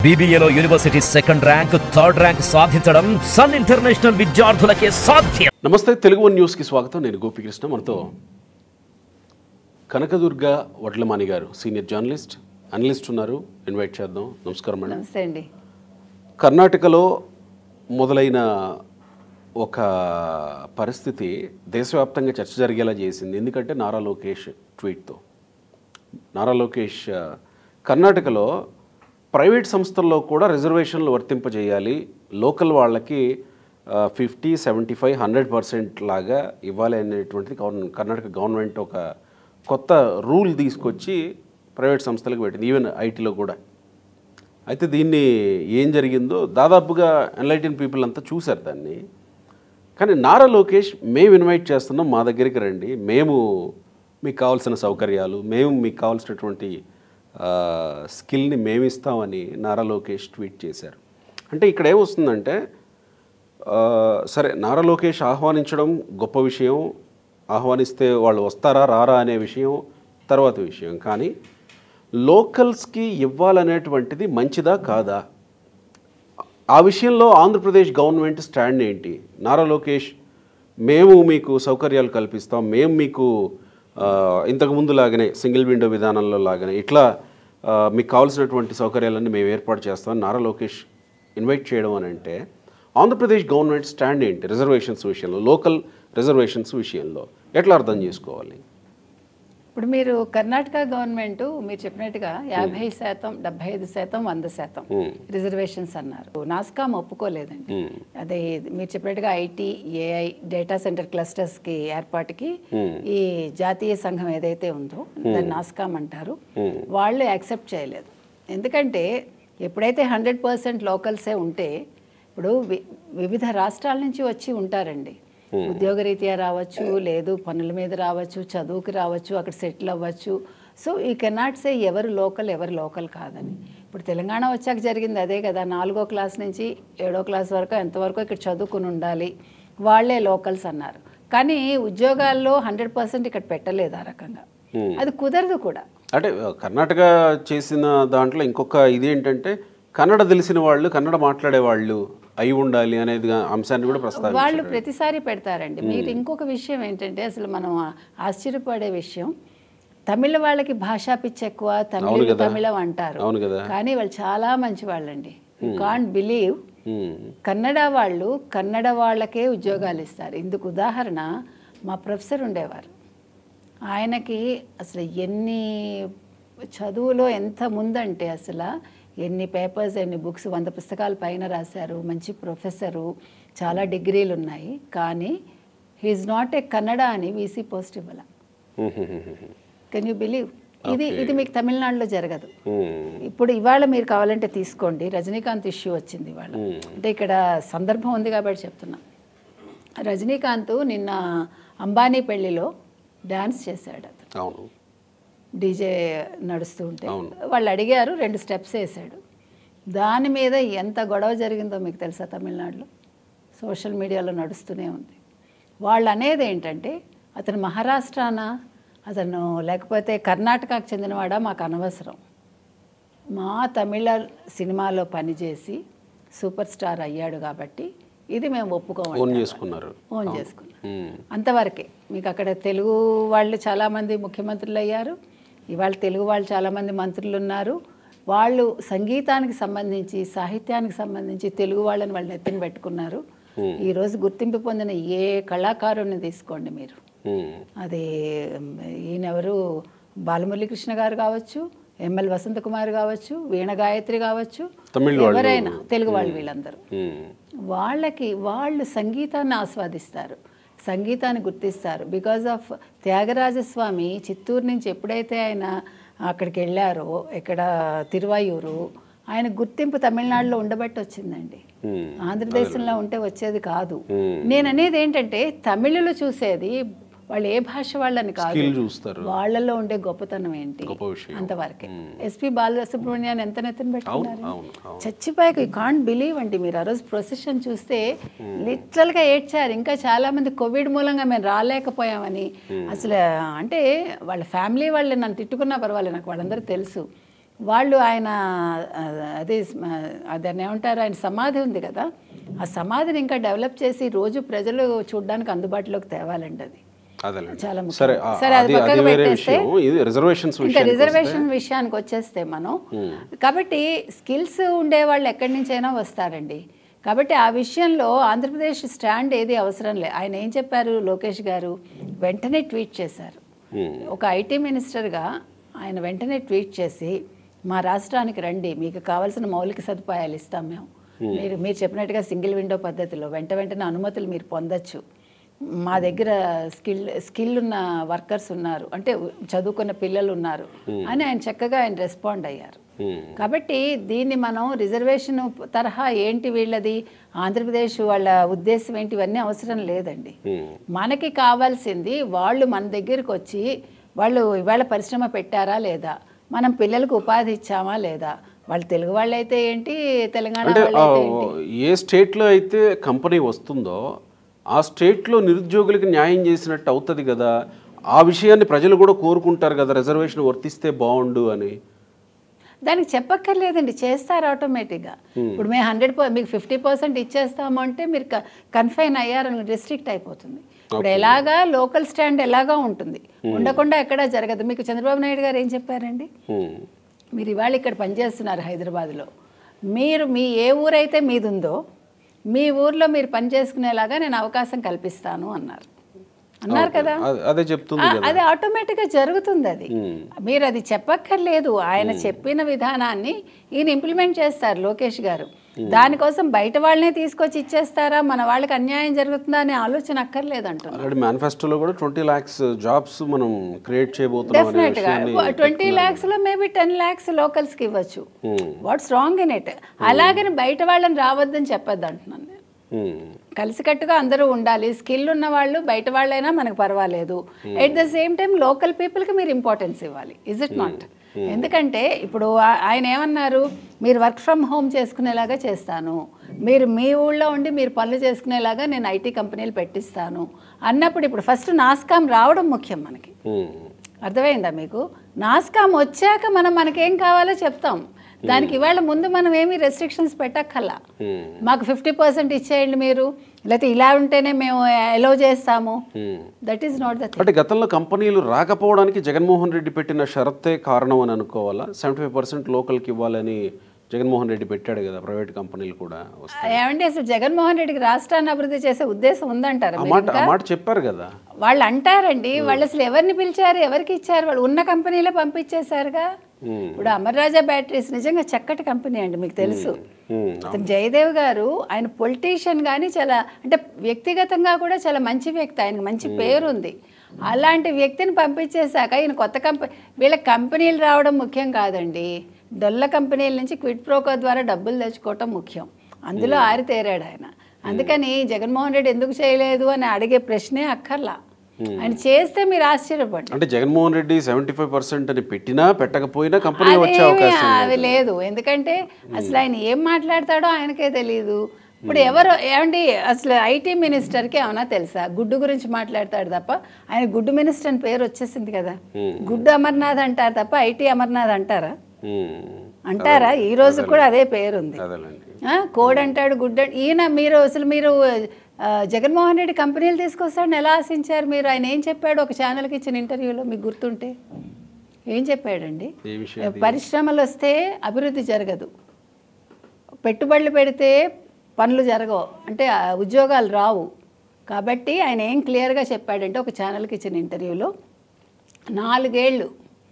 బీబీఏలో university second rank third rank సాధించడం sun international విద్యార్థులకే సాధ్యం నమస్తే తెలుగు వన్ న్యూస్కి స్వాగతం నేను గోపికృష్ణ మనతో Kanakadurga Vadlamani garu senior journalist analyst ఉన్నారు ఇన్వైట్ చేద్దాం నమస్కారం మేడం నమస్తే అండి కర్ణాటకలో మొదలైన ఒక పరిస్థితి దేశవ్యాప్తంగా చర్చ జరిగేలా చేసింది ఎందుకంటే నారా లోకేష్ ట్వీట్తో నారా లోకేష్ ఆ, కర్ణాటకలో ప్రైవేట్ సంస్థల్లో కూడా రిజర్వేషన్లు వర్తింపజేయాలి లోకల్ వాళ్ళకి fifty seventy five hundred percent లాగా ఇవ్వాలి అనేటువంటిది గవర్న కర్ణాటక గవర్నమెంట్ ఒక కొత్త రూల్ తీసుకొచ్చి ప్రైవేట్ సంస్థలకు పెట్టింది ఈవెన్ ఐటీలో కూడా అయితే దీన్ని ఏం జరిగిందో దాదాపుగా ఎన్లైటెన్ పీపుల్ అంతా చూశారు దాన్ని కానీ నారా లోకేష్ మేము ఇన్వైట్ చేస్తున్నాం మా దగ్గరికి రండి మేము మీకు కావాల్సిన సౌకర్యాలు మేము మీకు కావాల్సినటువంటి ఆ, స్కిల్ని మేము ఇస్తామని నారా లోకేష్ ట్వీట్ చేశారు అంటే ఇక్కడ ఏమొస్తుందంటే ఆ, సరే నారా లోకేష్ ఆహ్వానించడం గొప్ప విషయం ఆహ్వానిస్తే వాళ్ళు వస్తారా రారా అనే విషయం తర్వాత విషయం కానీ లోకల్స్కి ఇవ్వాలనేటువంటిది మంచిదా కాదా ఆ విషయంలో ఆంధ్రప్రదేశ్ గవర్నమెంట్ స్టాండ్ ఏంటి నారా లోకేష్ మేము మీకు సౌకర్యాలు కల్పిస్తాం మేము మీకు ఆ, ఇంతకు ముందు లాగానే సింగిల్ విండో విధానంలో లాగానే ఇట్లా ఆ, మీకు కావాల్సినటువంటి సౌకర్యాలన్నీ మేము ఏర్పాటు చేస్తాం నారా లోకేష్ ఇన్వైట్ చేయడం అని అంటే ఆంధ్రప్రదేశ్ గవర్నమెంట్ స్టాండ్ ఏంటి రిజర్వేషన్స్ విషయంలో లోకల్ రిజర్వేషన్స్ విషయంలో ఎట్లా అర్థం చేసుకోవాలి ఇప్పుడు మీరు కర్ణాటక గవర్నమెంట్ మీరు చెప్పినట్టుగా యాభై శాతం డెబ్బై ఐదు శాతం వంద శాతం రిజర్వేషన్స్ అన్నారు నాస్కామ్ ఒప్పుకోలేదండి అదే మీరు చెప్పినట్టుగా IT AI data centre clusters కి ఏర్పాటుకి ఈ జాతీయ సంఘం ఏదైతే ఉందో దాన్ని నాస్కామ్ అంటారు వాళ్ళు యాక్సెప్ట్ చేయలేదు ఎందుకంటే ఎప్పుడైతే హండ్రెడ్ పర్సెంట్ లోకల్సే ఉంటే ఇప్పుడు వి- వివిధ రాష్ట్రాల నుంచి వచ్చి ఉంటారండి ఉద్యోగరీత్యా రావచ్చు లేదు పనుల మీద రావచ్చు చదువుకి రావచ్చు అక్కడ సెటిల్ అవ్వచ్చు సో ఈ కెనాట్ సే ఎవరు లోకల్ ఎవరు లోకల్ కాదని ఇప్పుడు తెలంగాణ వచ్చాక జరిగింది అదే కదా నాలుగో క్లాస్ నుంచి ఏడో క్లాస్ వరకు ఎంతవరకు ఇక్కడ చదువుకుని ఉండాలి వాళ్ళే లోకల్స్ అన్నారు కానీ ఉద్యోగాల్లో హండ్రెడ్ పర్సెంట్ ఇక్కడ పెట్టలేదు ఆ రకంగా అది కుదరదు కూడా అంటే ఆ, కర్ణాటక చేసిన దాంట్లో ఇంకొక ఇది ఏంటంటే కన్నడ తెలిసిన వాళ్ళు కన్నడ మాట్లాడే వాళ్ళు అయి ఉండాలి అనేది అంశాన్ని కూడా ప్రస్తావించారు వాళ్ళు ప్రతిసారి పెడతారండి మీరు ఇంకొక విషయం ఏంటంటే అసలు మనం ఆ- ఆశ్చర్యపడే విషయం తమిళ వాళ్ళకి భాషా పిచ్చి ఎక్కువ తమిళ తమిళం అంటారు అవును కదా కానీ వాళ్ళు చాలా మంచి వాళ్ళండి కాంట్ బిలీవ్ ఉమ్, కన్నడ వాళ్ళు కన్నడ వాళ్ళకే ఉద్యోగాలు ఇస్తారు ఇందుకు ఉదాహరణ మా ప్రొఫెసర్ ఉండేవారు ఆయనకి అసలు ఎన్ని చదువులో ఎంత ముందంటే అసలు ఎన్ని పేపర్స్ ఎన్ని బుక్స్ వంద పుస్తకాల పైన రాశారు మంచి ప్రొఫెసరు చాలా డిగ్రీలు ఉన్నాయి కానీ హీఈస్ నాట్ ఏ కన్నడ అని వీసీ పోస్ట్ ఇవ్వాల um, um, um, can you believe ఇది ఇది మీకు తమిళనాడులో జరగదు ఉమ్, ఇప్పుడు ఇవాళ మీరు కావాలంటే తీసుకోండి రజనీకాంత్ ఇష్యూ వచ్చింది ఇవాళ అంటే ఇక్కడ సందర్భం ఉంది కాబట్టి చెప్తున్నా రజనీకాంత్ నిన్న అంబానీ పెళ్లిలో డ్యాన్స్ చేశాడు అతను అవును డీజే నడుస్తూ ఉంటే వాళ్ళు అడిగారు రెండు స్టెప్స్ వేసాడు దాని మీద ఎంత గొడవ జరిగిందో మీకు తెలుసా తమిళనాడులో సోషల్ మీడియాలో నడుస్తూనే ఉంది వాళ్ళు అనేది ఏంటంటే అతను మహారాష్ట్రాన అతను లేకపోతే కర్ణాటకకు చెందినవాడా మాకు అనవసరం మా తమిళ సినిమాలో పనిచేసి సూపర్ స్టార్ అయ్యాడు కాబట్టి ఇది మేము ఒప్పుకోవాలి ఓన్ చేసుకున్నారు ఓన్ చేసుకున్నాం ఉమ్, అంతవరకే మీకు అక్కడ తెలుగు వాళ్ళు చాలామంది ముఖ్యమంత్రులు అయ్యారు ఇవాళ తెలుగు వాళ్ళు చాలామంది మంత్రులు ఉన్నారు వాళ్ళు సంగీతానికి సంబంధించి సాహిత్యానికి సంబంధించి తెలుగు వాళ్ళని వాళ్ళు ఎత్తిన పెట్టుకున్నారు ఈరోజు గుర్తింపు పొందిన ఏ కళాకారుని తీసుకోండి మీరు ఉమ్, అది ఈయనెవరు బాలమురళీకృష్ణ గారు కావచ్చు ఎంఎల్ వసంత కుమార్ కావచ్చు వీణ గాయత్రి కావచ్చు తమిళ్ వాళ్ళు. ఎవరైనా తెలుగు వాళ్ళు వీళ్ళందరూ ఉమ్, వాళ్ళకి వాళ్ళు సంగీతాన్ని ఆస్వాదిస్తారు సంగీతాన్ని గుర్తిస్తారు బికాజ్ ఆఫ్ త్యాగరాజస్వామి చిత్తూరు నుంచి ఎప్పుడైతే ఆయన అక్కడికి వెళ్ళారో ఇక్కడ తిరువాయూరు ఆయన గుర్తింపు తమిళనాడులో ఉండబట్టి వచ్చిందండి ఉమ్, ఆంధ్రదేశంలో ఉంటే వచ్చేది కాదు నేను అనేది ఏంటంటే తమిళులు చూసేది వాళ్ళు ఏ భాష వాళ్ళని కాదు స్కిల్ చూస్తారు వాళ్ళలో ఉండే గొప్పతనం ఏంటి గొప్ప విషయం అంతవరకే ఎస్పి బాలసుబ్రహ్మణ్యాన్ని ఎంత నెత్తన పెట్టుకున్నారు అవును అవును చచ్చిపోయాక యూ కాంట్ బిలీవ్ అండి మీరు ఆ రోజు ప్రొసెషన్ చూస్తే లిటరల్గా ఏడ్చారు ఇంకా చాలా మంది కోవిడ్ మూలంగా మేము రాలేకపోయామని అసలు అంటే వాళ్ళ ఫ్యామిలీ వాళ్ళు నన్ను తిట్టుకున్నా పర్వాలేదు నాకు వాళ్ళందరూ తెలుసు వాళ్ళు ఆయన ఆ, అదే ఆ, దాన్ని ఏమంటారు ఆయన సమాధి ఉంది కదా ఆ సమాధిని ఇంకా డెవలప్ చేసి రోజు ప్రజలు చూడడానికి అందుబాటులోకి తేవాలండి అది అదేలేండి చాలా ముఖ్యం. సరే ఆ- సరే, అది అది అది పక్కకు వేరే పెట్టేస్తే, విషయం ఇది రిజర్వేషన్స్ ఇంకా విషయం రిజర్వేషన్ విషయానికి వచ్చేస్తే మనం కాబట్టి స్కిల్స్ ఉండే వాళ్ళు ఎక్కడి నుంచైనా వస్తారండి కాబట్టి ఆ విషయంలో ఆంధ్రప్రదేశ్ స్టాండ్ ఏది అవసరం లే ఆయన ఏం చెప్పారు లోకేష్ గారు వెంటనే ట్వీట్ చేశారు ఒక ఐటీ మినిస్టర్గా ఆయన వెంటనే ట్వీట్ చేసి మా రాష్ట్రానికి రండి మీకు కావాల్సిన మౌలిక సదుపాయాలు ఇస్తాం మేము మీరు మీరు చెప్పినట్టుగా సింగిల్ విండో పద్ధతిలో వెంట వెంటనే అనుమతులు మీరు పొందొచ్చు మా దగ్గర స్కిల్ స్కిల్ ఉన్న వర్కర్స్ ఉన్నారు అంటే చదువుకున్న పిల్లలు ఉన్నారు అని ఆయన చక్కగా ఆయన రెస్పాండ్ అయ్యారు కాబట్టి దీన్ని మనం రిజర్వేషన్ తరహా ఏంటి వీళ్ళది ఆంధ్రప్రదేశ్ వాళ్ళ ఉద్దేశం ఏంటి ఇవన్నీ అవసరం లేదండి మనకి కావాల్సింది వాళ్ళు మన దగ్గరికి వచ్చి వాళ్ళు ఇవాళ పరిశ్రమ పెట్టారా లేదా మనం పిల్లలకు ఉపాధి ఇచ్చామా లేదా వాళ్ళు తెలుగు వాళ్ళు అయితే ఏంటి తెలంగాణ అంటే వాళ్ళు ఆ, అయితే ఏంటి ఏ స్టేట్లో అయితే కంపెనీ వస్తుందో ఆ స్టేట్లో నిరుద్యోగులకి న్యాయం చేసినట్టు అవుతుంది కదా ఆ విషయాన్ని ప్రజలు కూడా కోరుకుంటారు కదా రిజర్వేషన్ వర్తిస్తే బాగుండు అని దానికి చెప్పక్కర్లేదండి చేస్తారు ఆటోమేటిక్గా ఇప్పుడు మేము హండ్రెడ్ మీకు ఫిఫ్టీ పర్సెంట్ ఇచ్చేస్తాము అంటే మీరు కన్ఫైన్ అయ్యారని రిస్ట్రిక్ట్ అయిపోతుంది ఇప్పుడు ఎలాగా లోకల్ స్టాండ్ ఎలాగా ఉంటుంది ఉండకుండా ఎక్కడా జరగదు మీకు చంద్రబాబు నాయుడు గారు ఏం చెప్పారండి ఉమ్. మీరు ఇవాళ ఇక్కడ పనిచేస్తున్నారు హైదరాబాద్లో మీరు మీ ఏ ఊరైతే మీది ఉందో మీ ఊర్లో మీరు పని చేసుకునేలాగా నేను అవకాశం కల్పిస్తాను అన్నారు అన్నారు కదా అదే- అదే చెప్తుంది ఆ, కదా అది ఆటోమేటిక్గా జరుగుతుంది అది మీరు అది చెప్పక్కర్లేదు ఆయన చెప్పిన విధానాన్ని ఈయన ఇంప్లిమెంట్ చేస్తారు లోకేష్ గారు దానికోసం బయట వాళ్ళనే తీసుకొచ్చి ఇచ్చేస్తారా మన వాళ్ళకి అన్యాయం జరుగుతుందా అనే ఆలోచన అక్కర్లేదు అంటున్నారు ఆల్రెడీ మేనిఫెస్టోలో కూడా ట్వంటీ ల్యాక్స్ జాబ్స్ మనం క్రియేట్ చేయబోతున్నాం అనే డెఫినెట్ గా విషయాన్ని ట్వంటీ ల్యాక్స్ లో మేబీ టెన్ ల్యాక్స్ లోకల్స్ కి ఇవ్వచ్చు వాట్స్ రాంగ్ ఇన్ ఇట్ అలాగని బయట వాళ్ళని రావద్దని చెప్పొద్దు అంటున్నాను నేను ఉమ్. కలిసికట్టుగా అందరూ ఉండాలి స్కిల్ ఉన్న వాళ్ళు బయట వాళ్ళైనా మనకు పర్వాలేదు at the same time local పీపుల్కి మీరు ఇంపార్టెన్స్ ఇవ్వాలి ఇజ్ ఇట్ నాట్ ఎందుకంటే ఇప్పుడు ఆ- ఆయన ఏమన్నారు మీరు వర్క్ ఫ్రమ్ హోమ్ చేసుకునేలాగా చేస్తాను మీరు మీ ఊళ్ళో ఉండి మీరు పనులు చేసుకునేలాగా నేను ఐటీ కంపెనీలు పెట్టిస్తాను అన్నప్పుడు ఇప్పుడు ఫస్ట్ నాస్కామ్ రావడం ముఖ్యం మనకి ఉమ్. అర్థమైందా మీకు నాస్కామ్ వచ్చాక మనం మనకేం కావాలో చెప్తాం దానికి ఇవాళ ముందు మనం ఏమీ రెస్ట్రిక్షన్స్ పెట్టక్కల్లా ఉమ్. మాకు ఫిఫ్టీ పర్సెంట్ ఇచ్చేయండి మీరు లేకపోతే ఇలా ఉంటేనే మేము ఎలో చేస్తాము um. That is not the thing అంటే గతంలో కంపెనీలు రాకపోవడానికి జగన్మోహన్ రెడ్డి పెట్టిన షరతే కారణం అని అనుకోవాలా సెవెంటీ ఫైవ్ పర్సెంట్ లోకల్కి ఇవ్వాలని జగన్మోహన్ రెడ్డి పెట్టాడు కదా ప్రైవేట్ కంపెనీలు కూడా వస్తాయి ఏమండి అసలు జగన్మోహన్ రెడ్డికి రాష్ట్రాన్ని అభివృద్ధి చేసే ఉద్దేశం ఉందంటారా ఆ మీరు మాట ఆ ఇంకా? మాట చెప్పారు కదా వాళ్ళు అంటారండి వాళ్ళు అసలు ఎవరిని పిలిచారు ఎవరికి ఇచ్చారు వాళ్ళు ఉన్న కంపెనీలే పంపించేశారుగా ఉమ్. ఇప్పుడు అమర్ రాజా బ్యాటరీస్ నిజంగా చక్కటి కంపెనీ అండి మీకు తెలుసు ఉమ్. అతను జయదేవ్ గారు ఆయన పొలిటీషియన్ కానీ చాలా అంటే వ్యక్తిగతంగా కూడా చాలా మంచి వ్యక్తి ఆయనకు మంచి పేరు ఉంది అలాంటి వ్యక్తిని పంపించేశాక ఈయన కొత్త కంపెనీ వీళ్ళ కంపెనీలు రావడం ముఖ్యం కాదండి డొల్ల కంపెనీల నుంచి క్విట్ ప్రోకో ద్వారా డబ్బులు తెచ్చుకోవటం ముఖ్యం అందులో ఆరితేరాడు ఆయన అందుకని జగన్మోహన్ రెడ్డి ఎందుకు చేయలేదు అని అడిగే ప్రశ్నే అక్కర్లా ఆయన చేస్తే మీరు ఆశ్చర్యపడ్డారు అంటే Jaganmohan Reddy seventy five percent అని పెట్టినా పెట్టకపోయినా కంపెనీ వచ్చే అదేమీ అవకాశం అవి లేదు ఎందుకంటే అసలు ఆయన ఏం మాట్లాడతాడో ఆయనకే తెలియదు ఇప్పుడు ఎవరు ఏమండి అసలు ఐటీ మినిస్టర్కి ఏమన్నా తెలుసా గుడ్డు గురించి మాట్లాడతాడు తప్ప ఆయన గుడ్డు మినిస్టర్ అని పేరు వచ్చేసింది కదా గుడ్డు అమర్నాథ్ అంటారు తప్ప ఐటీ అమర్నాథ్ అంటారా ఉమ్. అంటారా ఈ రోజు కూడా అదే పేరు ఉంది అదేలేండి ఆ, కోడ్ అంటాడు గుడ్ అంట- ఈయన మీరు అసలు మీరు ఆ, జగన్మోహన్ రెడ్డి కంపెనీలు తీసుకొస్తాడని ఎలా ఆశించారు మీరు ఆయన ఏం చెప్పాడు ఒక ఛానల్కి ఇచ్చిన ఇంటర్వ్యూలో మీకు గుర్తుంటే ఏం చెప్పాడండి ఏ విషయం పరిశ్రమలు వస్తే అభివృద్ధి జరగదు పెట్టుబడులు పెడితే పనులు జరగవు అంటే ఆ, ఉద్యోగాలు రావు కాబట్టి ఆయన ఏం క్లియర్గా చెప్పాడంటే ఒక ఛానల్కి ఇచ్చిన ఇంటర్వ్యూలో నాలుగేళ్ళు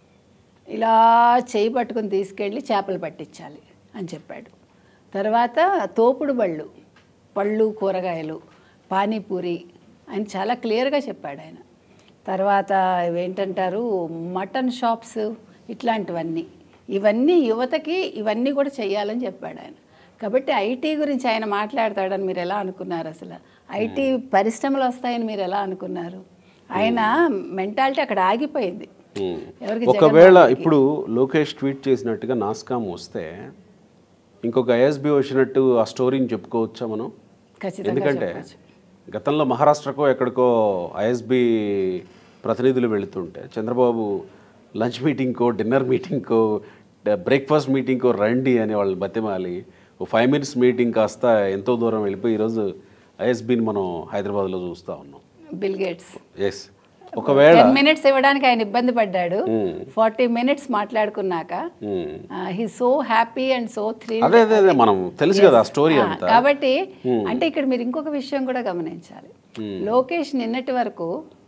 ఇలా చేయి పట్టుకుని తీసుకెళ్ళి చేపలు పట్టించాలి అని చెప్పాడు తర్వాత తోపుడు బళ్ళు పళ్ళు కూరగాయలు పానీపూరి ఆయన చాలా క్లియర్గా చెప్పాడు ఆయన తర్వాత ఏంటంటారు మటన్ షాప్స్ ఇట్లాంటివన్నీ ఇవన్నీ యువతకి ఇవన్నీ కూడా చెయ్యాలని చెప్పాడు ఆయన కాబట్టి ఐటీ గురించి ఆయన మాట్లాడతాడని మీరు ఎలా అనుకున్నారు అసలు ఐటీ పరిశ్రమలు వస్తాయని మీరు ఎలా అనుకున్నారు ఆయన మెంటాలిటీ అక్కడ ఆగిపోయింది ఉమ్. ఎవరికి ఒకవేళ ఇప్పుడు లోకేష్ ట్వీట్ చేసినట్టుగా నాస్కామ్ వస్తే ఇంకొక ఐఎస్బి వచ్చినట్టు ఆ స్టోరీని చెప్పుకోవచ్చా మనం ఖచ్చితంగా ఎందుకంటే చెప్పొచ్చు. గతంలో మహారాష్ట్రకో ఎక్కడికో ఐఎస్బి ప్రతినిధులు వెళుతుంటే చంద్రబాబు లంచ్ మీటింగ్కో డిన్నర్ మీటింగ్కో బ్రేక్ఫాస్ట్ మీటింగ్కి రండి అని వాళ్ళు బతిమాలి ఓ ఫైవ్ మినిట్స్ మీటింగ్ కాస్త ఎంతో దూరం వెళ్ళిపోయి ఈరోజు ఐఎస్బిని మనం హైదరాబాద్లో చూస్తూ ఉన్నాం బిల్ గేట్స్ ఎస్ ఒకవేళ టెన్ మినిట్స్ ఇవ్వడానికి ఆయన ఇబ్బంది పడ్డాడు ఫార్టీ మినిట్స్ మాట్లాడుకున్నాక he so happy and so three అదే అదే అదే మనం తెలుసు కదా ఆ స్టోరీ అంతా కాబట్టి అంటే ఇక్కడ మీరు ఇంకొక విషయం కూడా గమనించాలి లోకేష్ నిన్నటి వరకు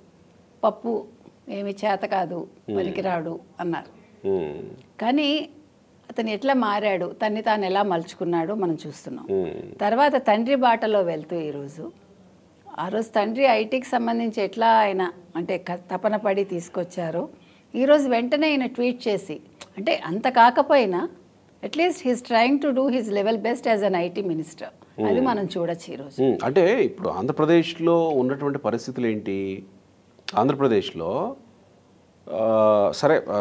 పప్పు ఏమి చేత కాదు పనికిరాడు అన్నారు ఉమ్, కానీ అతను ఎట్లా మారాడు తన్ని తాను ఎలా మలుచుకున్నాడో మనం చూస్తున్నాం ఉమ్, తర్వాత తండ్రి బాటలో వెళ్తూ ఈరోజు ఆ రోజు తండ్రి ఐటీకి సంబంధించి ఎట్లా ఆయన అంటే క- తపన పడి తీసుకొచ్చారో ఈరోజు వెంటనే ఆయన ట్వీట్ చేసి అంటే అంత కాకపోయినా at least he's trying to do his level best as an IT minister అది మనం చూడొచ్చు ఈరోజు ఉమ్, అంటే ఇప్పుడు ఆంధ్రప్రదేశ్లో ఉన్నటువంటి పరిస్థితులు ఏంటి ఆంధ్రప్రదేశ్లో ఆ, సరే ఆ,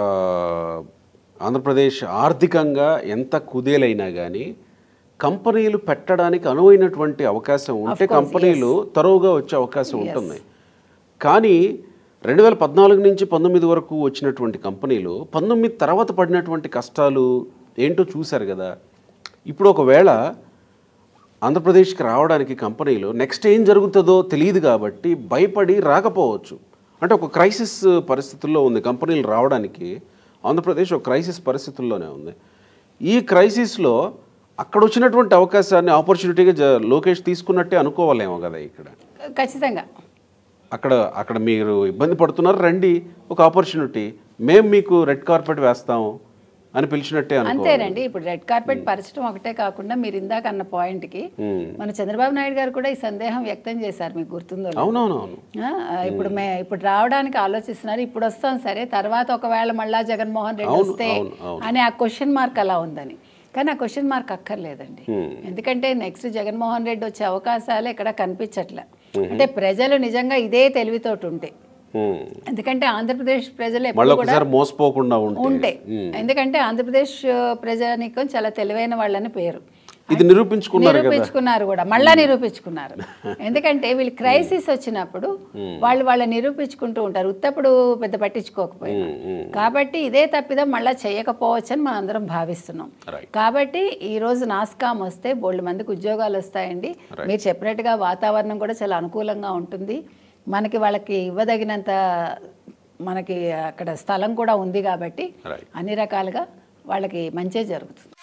ఆంధ్రప్రదేశ్ ఆర్థికంగా ఎంత కుదేలైనా కానీ కంపెనీలు పెట్టడానికి అనువైనటువంటి అవకాశం ఉంటే కంపెనీలు తరువుగా వచ్చే అవకాశం ఉంటుంది కానీ రెండు వేల పద్నాలుగు నుంచి పంతొమ్మిది వరకు వచ్చినటువంటి కంపెనీలు పంతొమ్మిది తర్వాత పడినటువంటి కష్టాలు ఏంటో చూశారు కదా ఇప్పుడు ఒకవేళ ఆంధ్రప్రదేశ్కి రావడానికి కంపెనీలు నెక్స్ట్ ఏం జరుగుతుందో తెలియదు కాబట్టి భయపడి రాకపోవచ్చు అంటే ఒక క్రైసిస్ పరిస్థితుల్లో ఉంది కంపెనీలు రావడానికి ఆంధ్రప్రదేశ్ ఒక క్రైసిస్ పరిస్థితుల్లోనే ఉంది ఈ క్రైసిస్లో అక్కడ వచ్చినటువంటి అవకాశాన్ని ఆపర్చునిటీగా జ లోకేష్ తీసుకున్నట్టే అనుకోవాలేమో కదా ఇక్కడ ఖచ్చితంగా అక్కడ అక్కడ మీరు ఇబ్బంది పడుతున్నారు రండి ఒక ఆపర్చునిటీ మేము మీకు రెడ్ కార్పెట్ వేస్తాం అని పిలిచినట్టే అనుకో అంతేనండి ఇప్పుడు రెడ్ కార్పెట్ పరచడం ఒకటే కాకుండా మీరు ఇందాక అన్న పాయింట్కి మన చంద్రబాబు నాయుడు గారు కూడా ఈ సందేహం వ్యక్తం చేశారు మీకు గుర్తుందో లేదో. అవునవునవును ఆ, ఇప్పుడు మే ఇప్పుడు రావడానికి ఆలోచిస్తున్నారు ఇప్పుడు వస్తాం సరే తర్వాత ఒకవేళ మళ్ళా జగన్మోహన్ రెడ్డి అవును, వస్తే అవును, అవును. అని ఆ క్వశ్చన్ మార్క్ అలా ఉందని కానీ ఆ క్వశ్చన్ మార్క్ అక్కర్లేదండి ఎందుకంటే నెక్స్ట్ జగన్మోహన్ రెడ్డి వచ్చే అవకాశాలు ఇక్కడ కనిపించట్లే అంటే ప్రజలు నిజంగా ఇదే తెలివితోటి ఉంటే ఉమ్. ఎందుకంటే ఆంధ్రప్రదేశ్ ప్రజలు మళ్ళీ ఎప్పుడు కూడా ఒకసారి మోసపోకుండా ఉంటే ఉంటే ఎందుకంటే ఆంధ్రప్రదేశ్ ప్రజానికం చాలా తెలివైన వాళ్ళని పేరు ఇది నిరూపించుకున్నారు కదా నిరూపించుకున్నారు కూడా మళ్ళా నిరూపించుకున్నారు ఎందుకంటే వీళ్ళు క్రైసిస్ వచ్చినప్పుడు వాళ్ళు వాళ్ళ నిరూపించుకుంటూ ఉంటారు ఉత్తప్పుడు పెద్ద పట్టించుకోకపోయినా కాబట్టి ఇదే తప్పిదం మళ్ళా చేయకపోవచ్చని మనం అందరం భావిస్తున్నాం Right. కాబట్టి ఈ రోజు నాస్కామ్ వస్తే బోల్డ్ మందికి ఉద్యోగాలు వస్తాయండి మీరు చెప్పినట్టుగా వాతావరణం కూడా చాలా అనుకూలంగా ఉంటుంది మనకి వాళ్ళకి ఇవ్వదగినంత మనకి అక్కడ స్థలం కూడా ఉంది కాబట్టి Right. అన్ని రకాలుగా వాళ్ళకి మంచే జరుగుతుంది